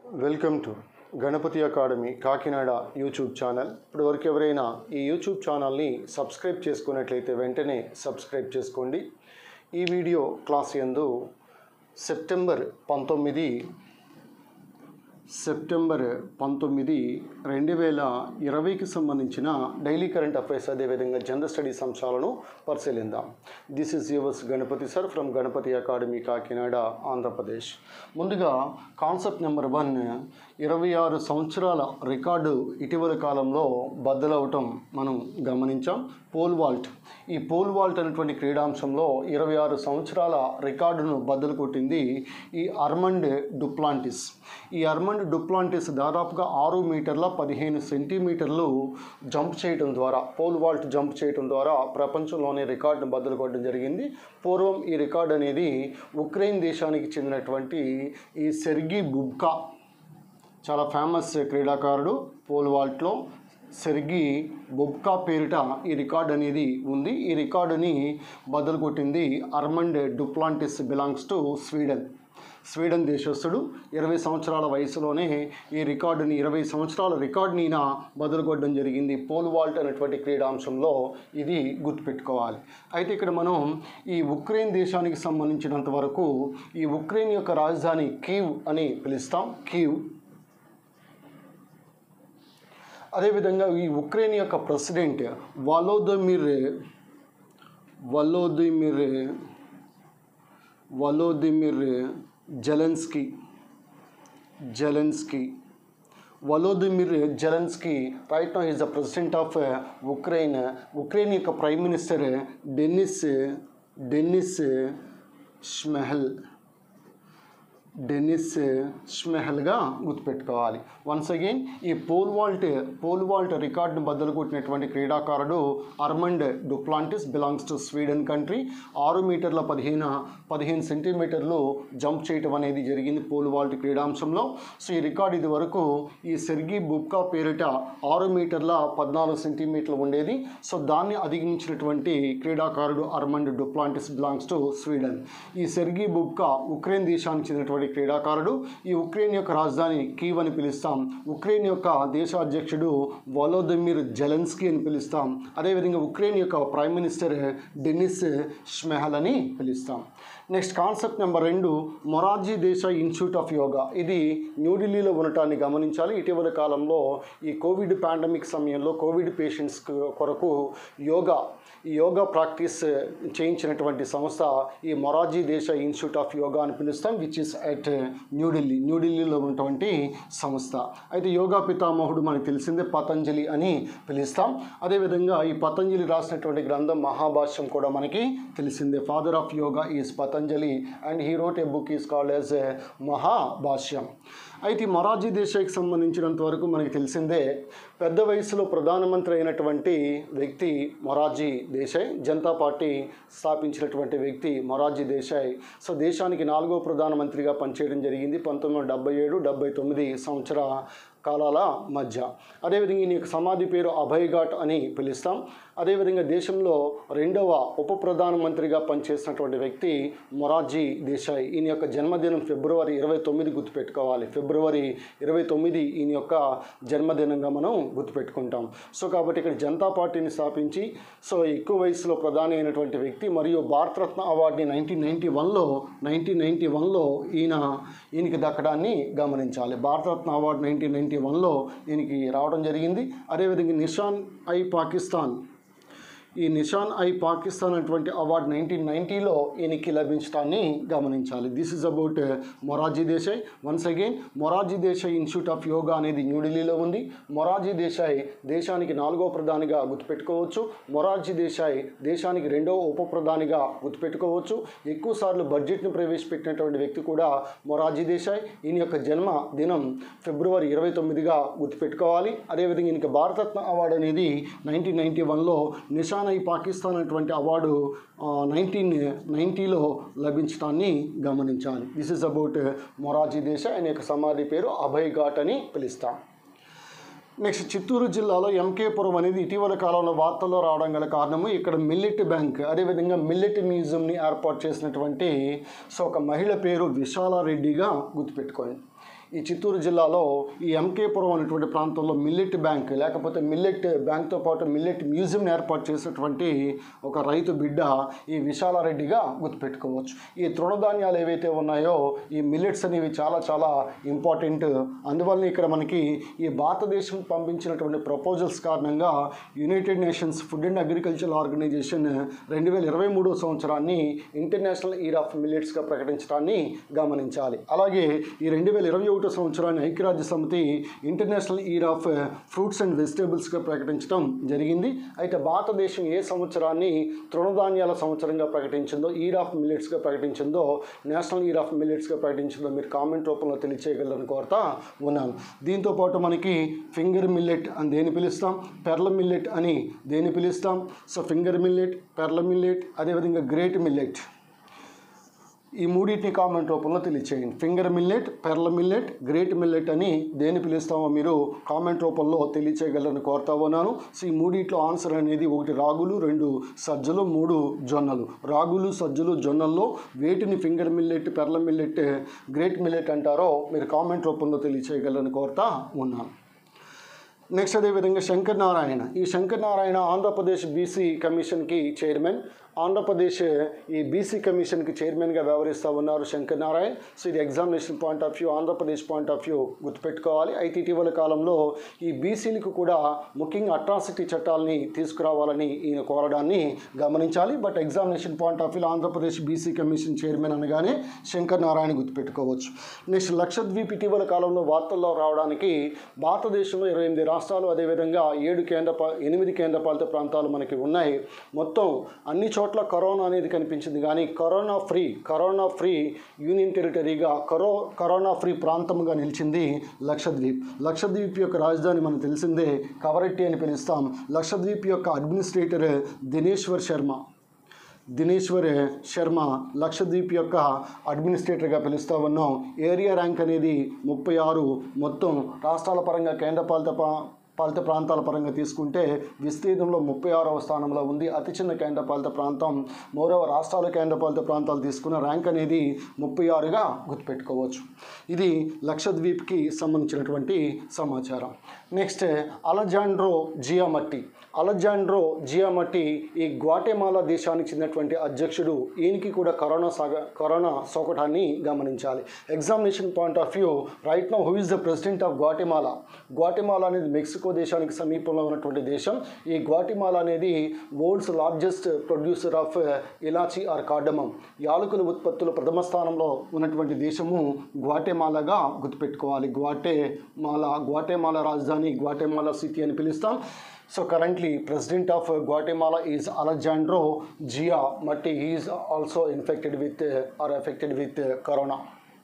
Welcome to Ganapati academy Kakinada YouTube channel ఇప్పటివరకు ఎవరైనా ఈ యూట్యూబ్ ఛానల్ని సబ్స్క్రైబ్ చేసుకున్నట్లయితే వెంటనే సబ్స్క్రైబ్ చేసుకోండి ఈ వీడియో క్లాస్ యందు సెప్టెంబర్ పంతొమ్మిది సెప్టెంబర్ పంతొమ్మిది రెండు వేల ఇరవైకి సంబంధించిన డైలీ కరెంట్ అఫైర్స్ అదేవిధంగా జనరల్ స్టడీస్ అంశాలను పరిశీలిద్దాం this is yours Ganapati sir from Ganapati academy Kakinada Andhra Pradesh ముందుగా కాన్సెప్ట్ నెంబర్ వన్ ఇరవై ఆరు సంవత్సరాల రికార్డు ఇటీవల కాలంలో బద్దలవటం మనం గమనించాం పోల్ వాల్ట్ ఈ పోల్ వాల్ట్ అనేటువంటి క్రీడాంశంలో ఇరవై ఆరు సంవత్సరాల రికార్డును బద్దలు కొట్టింది ఈ అర్మండ్ డుప్లాంటిస్ ఈ అర్మండ్ డుప్లాంటిస్ దాదాపుగా ఆరు మీటర్ల పదిహేను సెంటీమీటర్లు జంప్ చేయడం ద్వారా పోల్ వాల్ట్ జంప్ చేయడం ద్వారా ప్రపంచంలోనే రికార్డును బద్దలు కొట్టడం జరిగింది పూర్వం ఈ రికార్డ్ అనేది ఉక్రెయిన్ దేశానికి చెందినటువంటి ఈ సెర్గీ బుబ్కా చాలా ఫేమస్ క్రీడాకారుడు పోల్ వాల్ట్లో సెర్గి బొబ్కా పేరిట ఈ రికార్డ్ అనేది ఉంది ఈ రికార్డుని బదులు కొట్టింది Armand Duplantis belongs to Sweden Sweden దేశస్థుడు ఇరవై సంవత్సరాల వయసులోనే ఈ రికార్డుని ఇరవై సంవత్సరాల రికార్డుని ఈయన బదులు కొట్టడం జరిగింది పోల్ వాల్ట్ అనేటువంటి క్రీడాంశంలో ఇది గుర్తుపెట్టుకోవాలి అయితే ఇక్కడ మనం ఈ ఉక్రెయిన్ దేశానికి సంబంధించినంత వరకు ఈ ఉక్రెయిన్ యొక్క రాజధాని కీవ్ అని పిలుస్తాం కీవ్ అదేవిధంగా ఈ ఉక్రెయిన్ యొక్క president Volodymyr Volodymyr Volodymyr Zelensky Zelensky Volodymyr Zelensky right no is the president of Ukraine Ukraine యొక్క prime minister Dennis Dennis Smyhal Denis స్మెహల్గా గుర్తుపెట్టుకోవాలి వన్స్ అగైన్ ఈ పోల్ వాల్ట్ పోల్ వాల్ట్ రికార్డును బద్దలు కొట్టినటువంటి క్రీడాకారుడు Armand Duplantis belongs to Sweden country ఆరు మీటర్ల పదిహేను పదిహేను సెంటీమీటర్లు జంప్ చేయటం అనేది జరిగింది పోల్ వాల్ట్ క్రీడాంశంలో సో ఈ రికార్డు ఇది వరకు ఈ సెర్గి బుబ్కా పేరిట ఆరు మీటర్ల పద్నాలుగు సెంటీమీటర్లు ఉండేది సో దాన్ని అధిగమించినటువంటి క్రీడాకారుడు Armand Duplantis belongs to Sweden ఈ సెర్గి బుబ్కా ఉక్రెయిన్ దేశానికి చెందినటువంటి క్రీడాకారుడు ఈ ఉక్రెయిన్ యొక్క రాజధాని కీవ్ అని పిలుస్తాం ఉక్రెయిన్ యొక్క దేశ అధ్యక్షుడు వలోదిమిర్ జెలెన్స్కీ అని పిలుస్తాం అదేవిధంగా ఉక్రెయిన్ యొక్క ప్రైమ్ మినిస్టర్ డెనిస్ స్మెహల్ అని పిలుస్తాం నెక్స్ట్ కాన్సెప్ట్ నెంబర్ రెండు మొరార్జీ దేశాయ్ ఇన్స్టిట్యూట్ ఆఫ్ యోగా ఇది న్యూఢిల్లీలో ఉండటాన్ని గమనించాలి ఇటీవల కాలంలో ఈ కోవిడ్ పాండమిక్ సమయంలో కోవిడ్ పేషెంట్స్ కొరకు యోగా ఈ యోగా ప్రాక్టీస్ చేయించినటువంటి సంస్థ ఈ మొరార్జీ దేశాయ్ ఇన్స్టిట్యూట్ ఆఫ్ యోగా అని పిలుస్తాం విచ్ ఇస్ అట్ న్యూఢిల్లీ న్యూఢిల్లీలో ఉన్నటువంటి సంస్థ అయితే యోగా పితామహుడు మనకు తెలిసిందే పతంజలి అని పిలుస్తాం అదేవిధంగా ఈ పతంజలి రాసినటువంటి గ్రంథం మహాభాష్యం కూడా మనకి తెలిసిందే father of yoga is Patanjali and he wrote a book is called as a Mahabhashyam అయితే ఈ మొరార్జీ దేశాయికి సంబంధించినంత వరకు మనకి తెలిసిందే పెద్ద వయసులో ప్రధానమంత్రి అయినటువంటి వ్యక్తి మొరార్జీ దేశాయ్ జనతా పార్టీ స్థాపించినటువంటి వ్యక్తి మొరార్జీ దేశాయ్ సో దేశానికి నాలుగో ప్రధానమంత్రిగా పనిచేయడం జరిగింది పంతొమ్మిది వందల డెబ్బై ఏడు డెబ్బై తొమ్మిది సంవత్సర కాలాల మధ్య అదేవిధంగా ఈయన యొక్క సమాధి పేరు అభయ్ ఘాట్ అని పిలుస్తాం అదేవిధంగా దేశంలో రెండవ ఉప ప్రధానమంత్రిగా పనిచేసినటువంటి వ్యక్తి మొరార్జీ దేశాయ్ ఈయన యొక్క జన్మదినం ఫిబ్రవరి ఇరవై తొమ్మిది గుర్తుపెట్టుకోవాలి ఫిబ్రవరి ఇరవై తొమ్మిది ఈయన యొక్క జన్మదినంగా మనం గుర్తుపెట్టుకుంటాం సో కాబట్టి ఇక్కడ జనతా పార్టీని స్థాపించి సో ఎక్కువ వయసులో ప్రధాని అయినటువంటి వ్యక్తి మరియు భారతరత్న అవార్డుని నైన్టీన్ నైంటీ వన్లో నైన్టీన్ నైంటీ వన్లో ఈయన ఈయనకి దక్కడాన్ని గమనించాలి భారతరత్న అవార్డు నైన్టీన్ నైంటీ వన్లో ఈయనకి రావడం జరిగింది అదేవిధంగా నిషాన్ ఐ పాకిస్తాన్ ఈ నిషాన్ ఐ పాకిస్తాన్ అటువంటి అవార్డు నైన్టీన్ నైంటీలో ఈయనకి లభించడాన్ని గమనించాలి this is about Morarji Desai once again Morarji Desai institute of yoga అనేది న్యూఢిల్లీలో ఉంది మొరార్జీ దేశాయ్ దేశానికి నాలుగో ప్రధానిగా గుర్తుపెట్టుకోవచ్చు మొరార్జీ దేశాయ్ దేశానికి రెండవ ఉప ప్రధానిగా గుర్తుపెట్టుకోవచ్చు ఎక్కువ సార్లు బడ్జెట్ను ప్రవేశపెట్టినటువంటి వ్యక్తి కూడా మొరార్జీ దేశాయ్ ఈయన యొక్క జన్మ దినం ఫిబ్రవరి ఇరవై తొమ్మిదిగా గుర్తుపెట్టుకోవాలి అదేవిధంగా ఈయనకి భారతరత్న అవార్డు అనేది నైన్టీన్ నైంటీ వన్లో నిషాన్ ఐ పాకిస్తాన్ అనేటువంటి అవార్డు నైన్టీన్ నైంటీలో లభించడాన్ని గమనించాలి this is about Morarji Desai ఆయన యొక్క సమాధి పేరు అభయ్ ఘాట్ అని పిలుస్తాం నెక్స్ట్ చిత్తూరు జిల్లాలో ఎంకేపురం అనేది ఇటీవల కాలంలో వార్తల్లో రావడం గల కారణము ఇక్కడ మిల్లెట్ బ్యాంక్ అదేవిధంగా మిల్లెట్ మ్యూజియంని ఏర్పాటు చేసినటువంటి సో ఒక మహిళ పేరు విశాలారెడ్డిగా గుర్తుపెట్టుకోండి ఈ చిత్తూరు జిల్లాలో ఈ ఎంకేపురం అనేటువంటి ప్రాంతంలో మిల్లెట్ బ్యాంక్ లేకపోతే మిల్లెట్ బ్యాంక్తో పాటు మిల్లెట్ మ్యూజియం ఏర్పాటు చేసినటువంటి ఒక రైతు బిడ్డ ఈ విశాలారెడ్డిగా గుర్తుపెట్టుకోవచ్చు ఈ తృణధాన్యాలు ఏవైతే ఉన్నాయో ఈ మిల్లెట్స్ అనేవి చాలా చాలా ఇంపార్టెంట్ అందువల్ల ఇక్కడ మనకి ఈ భారతదేశం పంపించినటువంటి ప్రపోజల్స్ కారణంగా United Nations food and agriculture organization రెండు వేల ఇరవై మూడో సంవత్సరాన్ని ఇంటర్నేషనల్ ఇయర్ ఆఫ్ మిల్లెట్స్గా ప్రకటించడాన్ని గమనించాలి అలాగే ఈ రెండు వేల ఇరవై ఒకటో సంవత్సరాన్ని ఐక్యరాజ్య సమితి international year of fruits and వెజిటేబుల్స్గా ప్రకటించడం జరిగింది అయితే భారతదేశం ఏ సంవత్సరాన్ని తృణధాన్యాల సంవత్సరంగా ప్రకటించిందో ఇయర్ ఆఫ్ మిల్లెట్స్గా ప్రకటించిందో నేషనల్ ఇయర్ ఆఫ్ మిల్లెట్స్గా ప్రకటించిందో మీరు కామెంట్ రూపంలో తెలియచేయగలరని కోరుతా ఉన్నాను దీంతో పాటు మనకి ఫింగర్ మిల్లెట్ అని దేని పిలుస్తాం పెర్ల మిల్లెట్ అని దేని పిలుస్తాం so finger millet pearl millet అదేవిధంగా గ్రేట్ మిల్లెట్ ఈ మూడింటిని కామెంట్ రూపంలో తెలియచేయండి finger millet pearl millet great millet అని దేని పిలుస్తామో మీరు కామెంట్ రూపంలో తెలియచేయగలరని కోరుతా ఉన్నాను సో ఈ మూడిట్లో ఆన్సర్ అనేది ఒకటి రాగులు రెండు సజ్జలు మూడు జొన్నలు రాగులు సజ్జలు జొన్నల్లో వేటిని finger millet pearl millet great millet అంటారో మీరు కామెంట్ రూపంలో తెలియచేయగలరని కోరుతా ఉన్నాను నెక్స్ట్ అదేవిధంగా శంకర్ నారాయణ ఈ శంకర్ నారాయణ ఆంధ్రప్రదేశ్ బీసీ కమిషన్కి చైర్మన్ ఆంధ్రప్రదేశ్ ఈ బీసీ కమిషన్కి చైర్మన్గా వ్యవహరిస్తూ ఉన్నారు శంకర్ నారాయణ్ సో ఇది examination point of view Andhra Pradesh point of view గుర్తుపెట్టుకోవాలి అయితే ఇటీవల కాలంలో ఈ బీసీలకు కూడా ముఖ్యంగా అట్రాసిటీ చట్టాలని తీసుకురావాలని ఈయన కోరడాన్ని గమనించాలి బట్ ఎగ్జామినేషన్ పాయింట్ ఆఫ్ వ్యూలో ఆంధ్రప్రదేశ్ బీసీ కమిషన్ చైర్మన్ అనగానే శంకర్ నారాయణ గుర్తుపెట్టుకోవచ్చు నెక్స్ట్ లక్షద్వీప్ ఇటీవల కాలంలో వార్తల్లో రావడానికి భారతదేశంలో ఇరవై ఎనిమిది రాష్ట్రాలు అదేవిధంగా ఏడు కేంద్ర పా- ఎనిమిది కేంద్రపాలిత ప్రాంతాలు మనకి ఉన్నాయి మొత్తం అన్ని చోట్ల కరోనా అనేది కనిపించింది కానీ corona free corona free union టెరిటరీగా కరో కరోనా ఫ్రీ ప్రాంతంగా నిలిచింది లక్షద్వీప్ లక్షద్వీప్ యొక్క రాజధాని మనకు తెలిసిందే కవరట్టి అని పిలుస్తాం లక్షద్వీప్ యొక్క అడ్మినిస్ట్రేటర్ దినేశ్వర్ శర్మ దినేశ్వర్ శర్మ లక్షద్వీప్ యొక్క అడ్మినిస్ట్రేటర్గా పిలుస్తూ ఉన్నాం ఏరియా ర్యాంక్ అనేది ముప్పై ఆరు మొత్తం రాష్ట్రాల పరంగా కేంద్రపాలిత పా- పాలిత ప్రాంతాల పరంగా తీసుకుంటే విస్తీర్ణంలో ముప్పై ఆరవ స్థానంలో ఉంది అతి చిన్న కేంద్రపాలిత ప్రాంతం మౌరవ రాష్ట్రాల కేంద్రపాలిత ప్రాంతాలు తీసుకున్న ర్యాంక్ అనేది ముప్పై ఆరుగా గుర్తుపెట్టుకోవచ్చు ఇది లక్షద్వీప్కి సంబంధించినటువంటి సమాచారం నెక్స్ట్ అలజాండ్రో జియామట్టి అలజాండ్రో జియామట్టి ఈ గ్వాటెమాలా దేశానికి చెందినటువంటి అధ్యక్షుడు ఈయనకి కూడా కరోనా సాగ కరోనా సోకటాన్ని గమనించాలి examination point of view right no who is the president of Guatemala Guatemala అనేది మెక్సికో దేశానికి సమీపంలో ఉన్నటువంటి దేశం ఈ గ్వాటెమాలా అనేది world's largest producer of elaichi or cardamom యాలకుల ఉత్పత్తుల ప్రథమ స్థానంలో ఉన్నటువంటి దేశము గ్వాటెమాలాగా గుర్తుపెట్టుకోవాలి గ్వాటెమాలా గ్వాటెమాలా రాజధాని గ్వాటెమాలా సిటీ అని పిలుస్తాం so currently president of Guatemala is Alejandro Giammattei is also infected with or affected with corona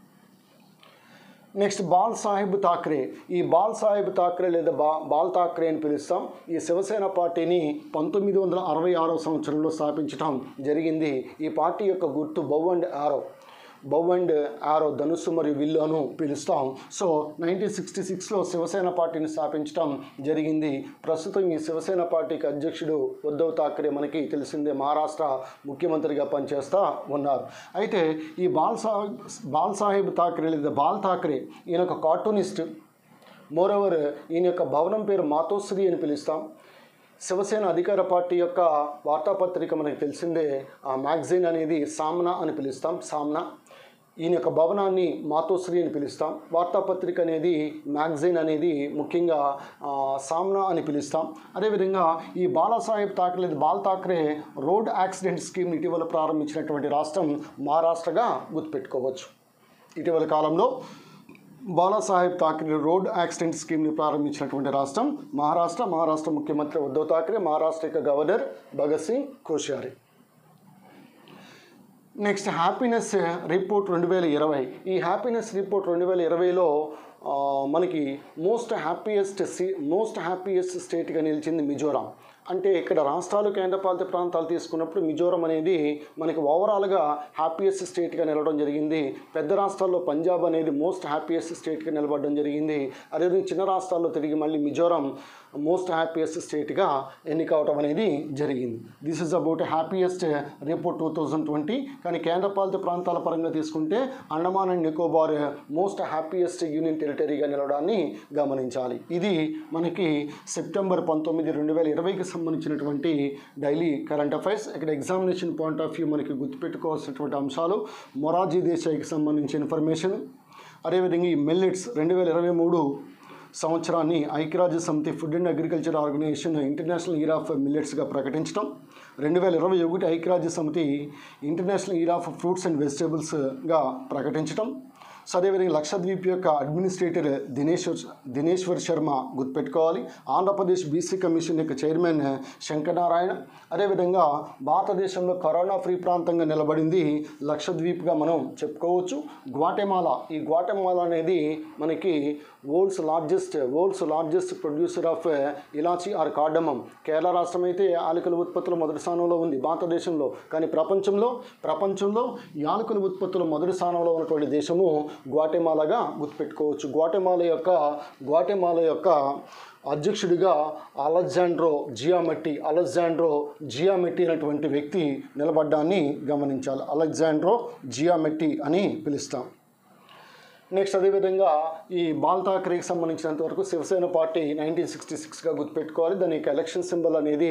next Bal Saheb Thackeray ఈ బాల్ సాహెబ్ ఠాక్రే లేదా బా బాల్ ఠాక్రే అని పిలుస్తాం ఈ శివసేన పార్టీని పంతొమ్మిది వందల అరవై ఆరో సంవత్సరంలో స్థాపించడం జరిగింది ఈ పార్టీ యొక్క గుర్తు బౌ అండ్ ఆరో బౌ అండ్ ఆరో ధనుస్సు మరియు విల్లు అను పిలుస్తాం సో నైన్టీన్ సిక్స్టీ సిక్స్లో శివసేన పార్టీని స్థాపించడం జరిగింది ప్రస్తుతం ఈ శివసేన పార్టీకి అధ్యక్షుడు ఉద్ధవ్ ఠాక్రే మనకి తెలిసిందే మహారాష్ట్ర ముఖ్యమంత్రిగా పనిచేస్తూ ఉన్నారు అయితే ఈ బాల్ సాహెబ్ బాల్ సాహెబ్ ఠాక్రే లేదా బాల్ ఠాక్రే ఈయన ఒక కార్టూనిస్ట్ మోరోవర్ ఈయన యొక్క భవనం పేరు మాతోశ్రీ అని పిలుస్తాం శివసేన అధికార పార్టీ యొక్క వార్తాపత్రిక మనకి తెలిసిందే ఆ మ్యాగజైన్ అనేది సామ్నా అని పిలుస్తాం సామ్నా ఈయన యొక్క భవనాన్ని మాతోశ్రీ అని పిలుస్తాం వార్తాపత్రిక అనేది మ్యాగజైన్ అనేది ముఖ్యంగా ఆ, సామ్నా అని పిలుస్తాం అదేవిధంగా ఈ బాలాసాహెబ్ ఠాక్రే లేదా Bal Thackeray road accident scheme ఇటీవల ప్రారంభించినటువంటి రాష్ట్రం మహారాష్ట్రగా గుర్తుపెట్టుకోవచ్చు ఇటీవల కాలంలో బాలాసాహెబ్ ఠాక్రే రోడ్ యాక్సిడెంట్ స్కీమ్ని ప్రారంభించినటువంటి రాష్ట్రం మహారాష్ట్ర మహారాష్ట్ర ముఖ్యమంత్రి ఉద్ధవ్ ఠాక్రే మహారాష్ట్ర యొక్క governor Bhagat Singh Koshyari next happiness report రెండు వేల ఇరవై ఈ హ్యాపీనెస్ రిపోర్ట్ రెండు వేల ఇరవైలో మనకి మోస్ట్ హ్యాపీయెస్ట్ సి మోస్ట్ హ్యాపీయెస్ట్ స్టేట్గా నిలిచింది మిజోరాం అంటే ఇక్కడ రాష్ట్రాలు కేంద్రపాలిత ప్రాంతాలు తీసుకున్నప్పుడు మిజోరం అనేది మనకి ఓవరాల్గా హ్యాపీయెస్ట్ స్టేట్గా నిలవడం జరిగింది పెద్ద రాష్ట్రాల్లో పంజాబ్ అనేది మోస్ట్ హ్యాపీయెస్ట్ స్టేట్గా నిలబడడం జరిగింది అదేవిధంగా చిన్న రాష్ట్రాల్లో తిరిగి మళ్ళీ మిజోరం మోస్ట్ హ్యాపీయెస్ట్ స్టేట్గా ఎన్నికవటం అనేది జరిగింది this is about happiest report two thousand twenty కానీ కేంద్రపాలిత ప్రాంతాల పరంగా తీసుకుంటే Andaman and Nicobar most happiest union టెరిటరీగా నిలవడాన్ని గమనించాలి ఇది మనకి సెప్టెంబర్ పంతొమ్మిది రెండు వేల ఇరవైకి సంబంధించినటువంటి డైలీ కరెంట్ అఫైర్స్ ఇక్కడ ఎగ్జామినేషన్ పాయింట్ ఆఫ్ వ్యూ మనకి గుర్తుపెట్టుకోవాల్సినటువంటి అంశాలు మొరార్జీ దేశాయికి సంబంధించిన ఇన్ఫర్మేషన్ అదేవిధంగా ఈ మెల్లెట్స్ రెండు వేల ఇరవై మూడు సంవత్సరాన్ని ఐక్యరాజ్య సమితి food and agriculture organization international year of మిల్లెట్స్గా ప్రకటించడం రెండు వేల ఇరవై ఒకటి ఐక్యరాజ్య సమితి international year of fruits and వెజిటేబుల్స్గా ప్రకటించడం సో అదేవిధంగా లక్షద్వీప్ యొక్క అడ్మినిస్ట్రేటర్ దినేశ్వర్ దినేశ్వర్ శర్మ గుర్తుపెట్టుకోవాలి ఆంధ్రప్రదేశ్ బీసీ కమిషన్ యొక్క చైర్మన్ శంకరనారాయణ అదేవిధంగా భారతదేశంలో కరోనా ఫ్రీ ప్రాంతంగా నిలబడింది లక్షద్వీప్గా మనం చెప్పుకోవచ్చు గ్వాటెమాలా ఈ గ్వాటెమాలా అనేది మనకి world's largest world's largest producer of elaichi or cardamom Kerala రాష్ట్రం అయితే యాలకుల ఉత్పత్తులు మొదటి స్థానంలో ఉంది భారతదేశంలో కానీ ప్రపంచంలో ప్రపంచంలో యాలకుల ఉత్పత్తులు మొదటి స్థానంలో ఉన్నటువంటి దేశము గ్వాటెమాలాగా గుర్తుపెట్టుకోవచ్చు గ్వాటెమాల యొక్క గ్వాటెమాల యొక్క అధ్యక్షుడిగా అలెగ్జాండ్రో జియామెట్టి అలెగ్జాండ్రో జియామెట్టి అనేటువంటి వ్యక్తి నిలబడ్డాన్ని గమనించాలి అలెగ్జాండ్రో జియామెట్టి అని పిలుస్తాం నెక్స్ట్ అదేవిధంగా ఈ బాల్ ఠాక్రేకి సంబంధించినంత వరకు శివసేన పార్టీ నైన్టీన్ సిక్స్టీ సిక్స్గా గుర్తుపెట్టుకోవాలి దాని యొక్క ఎలక్షన్ సింబల్ అనేది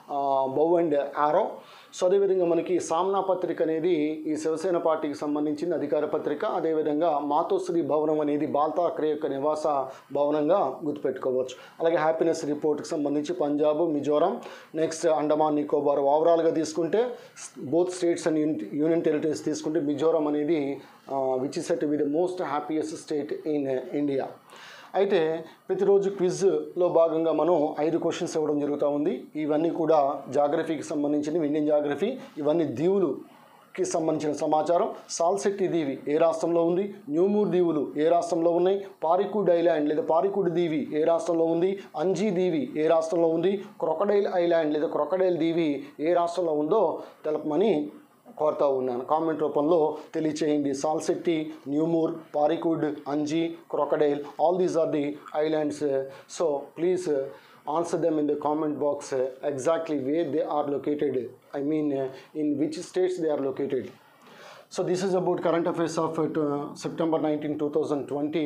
బౌ అండ్ ఆరో సో అదేవిధంగా మనకి సామ్నా పత్రిక అనేది ఈ శివసేన పార్టీకి సంబంధించిన అధికార పత్రిక అదేవిధంగా మాతోశ్రీ భవనం అనేది బాల్ ఠాక్రే యొక్క నివాస భవనంగా గుర్తుపెట్టుకోవచ్చు అలాగే హ్యాపీనెస్ రిపోర్ట్కి సంబంధించి పంజాబ్ మిజోరాం నెక్స్ట్ అండమాన్ నికోబార్ ఓవరాల్గా తీసుకుంటే both states and union territories తీసుకుంటే మిజోరాం అనేది which is said be the most happiest state in India అయితే ప్రతిరోజు క్విజ్లో భాగంగా మనం ఐదు క్వశ్చన్స్ ఇవ్వడం జరుగుతూ ఉంది ఇవన్నీ కూడా జాగ్రఫీకి సంబంధించినవి ఇండియన్ జాగ్రఫీ ఇవన్నీ దీవులు కి సంబంధించిన సమాచారం సాల్సెట్టి దీవి ఏ రాష్ట్రంలో ఉంది న్యూమూర్ దీవులు ఏ రాష్ట్రంలో ఉన్నాయి పారికుడ్ ఐలాండ్ లేదా పారికుడ్ దీవి ఏ రాష్ట్రంలో ఉంది అంజీ దీవి ఏ రాష్ట్రంలో ఉంది క్రొకడైల్ ఐలాండ్ లేదా క్రొకడైల్ దీవి ఏ రాష్ట్రంలో ఉందో తెలపమని కోరుతా ఉన్నాను కామెంట్ రూపంలో తెలియచేయండి Salsette New Moore Parikud Anji crocodile all these are the islands so please answer them in the comment box exactly where they are located I mean in which states they are located So this is about current affairs of uh, to- September 19, 2020.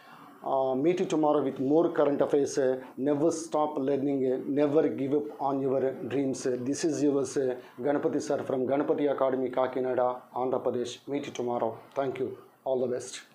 Uh, meet you tomorrow with more current affairs. Uh, never stop learning. Uh, never give up on your dreams. Uh, this is yours, uh, Ganapati sir from Ganapati Academy, Kakinada, Andhra Pradesh. Meet you tomorrow. Thank you. All the best.